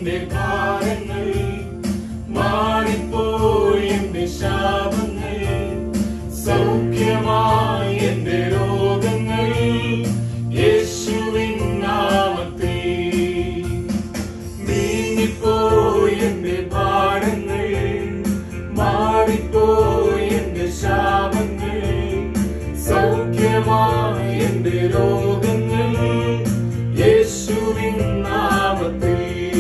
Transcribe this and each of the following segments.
എന്റെ ഭാരങ്ങൾ മാറിപ്പോയി എന്റെ ശാപങ്ങൾ സൗഖ്യമായി എന്റെ രോഗങ്ങൾ യേശുവിൻ നാമത്തിൽ നീങ്ങിപ്പോയി എന്റെ ഭാരങ്ങൾ മാറിപ്പോയി എന്റെ ശാപങ്ങൾ സൗഖ്യമായി എന്റെ രോഗങ്ങൾ യേശുവിൻ നാമത്തിൽ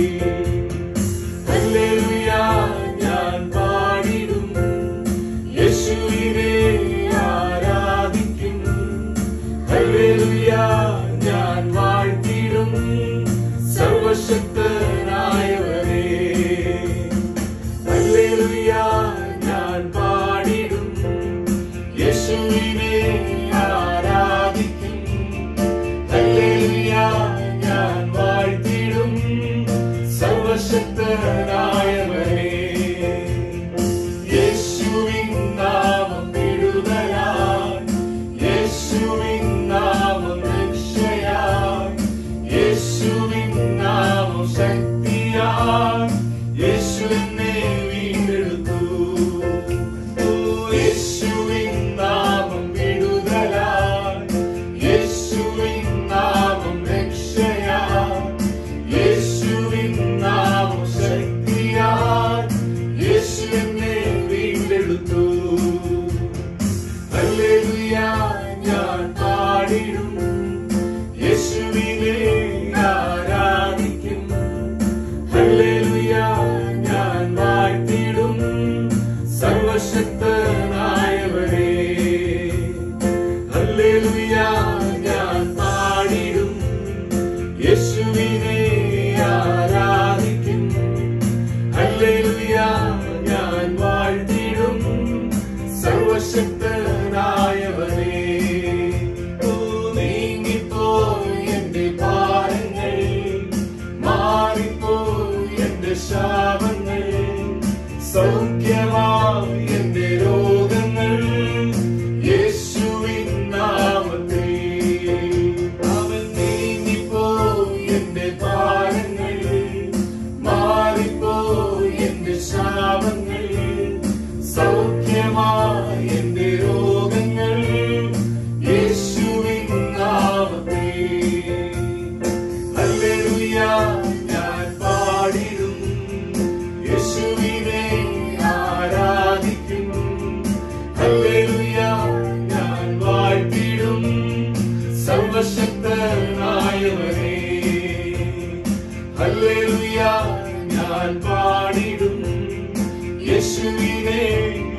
ഹല്ലേലൂയ ഞാൻ പാടിടും യേശുവിനെ ആരാധിക്കും ഹല്ലേലൂയ ഞാൻ വാഴ്ത്തിടും സർവശക്തനായവരെ ഹല്ലേലൂയ ഞാൻ പാടിടും യേശുവിനെ ആരാധിക്കും ഹല്ലേലൂയ ഞാൻ വാഴ്ത്തിടും സർവശക്തനായവരെ യേശുവിൻ നാമം വിടുതലാൻ യേശുവിൻ നാമം രക്ഷയാൻ യേശുവിൻ നാമം ശക്തിയാൻ യേശു എന്നെ വീണ്ടെടുത്തു ഓ, യേശുവിൻ നാമം വിടുതലാൻ യേശുവിൻ നാമം രക്ഷയാൻ യേശുവിൻ നാമം ശക്തിയാൻ യേശു എന്നെ വീണ്ടെടുത്തു ഹല്ലേലൂയ ഞാൻ പാടിടും യേശുവിനെ ആരാധിക്കും ഹല്ലേലൂയ ഞാൻ വാഴ്ത്തിടും സർവശക്തനായവരെ ഹല്ലേലൂയ ഞാൻ പാടിടും യേശുവിനെ ആരാധിക്കും ഹല്ലേലൂയ ഞാൻ വാഴ്ത്തിടും സർവശക്തനായവനെ ഓ നീങ്ങിപ്പോയി എന്റെ ഭാരങ്ങൾ മാറിപ്പോയി എന്റെ ശാപങ്ങൾ സൗഖ്യമായി എന്റെ രോഗങ്ങൾ യേശുവിൻ നാമത്തിൽ അവൻ നീങ്ങിപ്പോയി എന്റെ ഭാരങ്ങൾ മാറിപ്പോയി എന്റെ ശാപങ്ങൾ സൗഖ്യമായി എന്റെ രോഗങ്ങൾ യേശുവിൻ നാമത്തിൽ ഹല്ലേലൂയ ഞാൻ പാടിടും യേശുവിനെ ആരാധിക്കും ഹല്ലേലൂയ ഞാൻ വാഴ്ത്തിടും സർവശക്തനായവനെ ഹല്ലേലൂയ ഞാൻ പാടിടും യേശുവിനെ